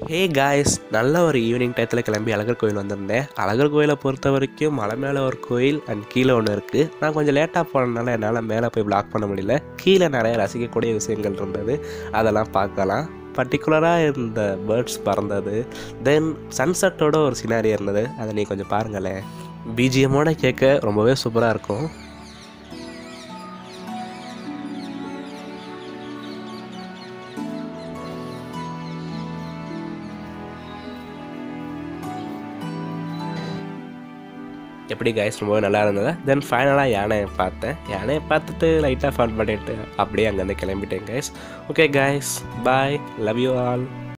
hey guys நல்ல ஒரு evening டயத்தில் கிளம்பி அழகர் கோயில் வந்திருந்தேன் அழகர் கோயிலை பொறுத்த வரைக்கும் மலை மேலே ஒரு கோயில் அண்ட் கீழே ஒன்று இருக்குது நான் கொஞ்சம் லேட்டாக போனதுனால என்னால் மேலே போய் பிளாக் பண்ண முடியல கீழே நிறைய ரசிக்கக்கூடிய விஷயங்கள் இருந்தது அதெல்லாம் பார்க்கலாம் பர்டிகுலராக இந்த பேர்ட்ஸ் பறந்தது தென் சன்செட்டோட ஒரு சினாரி இருந்தது அதை நீ கொஞ்சம் பாருங்களேன் பிஜிஎம்மோட கேட்க ரொம்பவே சூப்பராக இருக்கும் எப்படி கைஸ் ரொம்பவே நல்லா இருந்தது தென் ஃபைனலாக யானையை பார்த்தேன் யானையை பார்த்துட்டு லைட்டாக ஃபன் பண்ணிட்டு அப்படியே அங்கேருந்து கிளம்பிட்டேன் guys okay guys bye love you all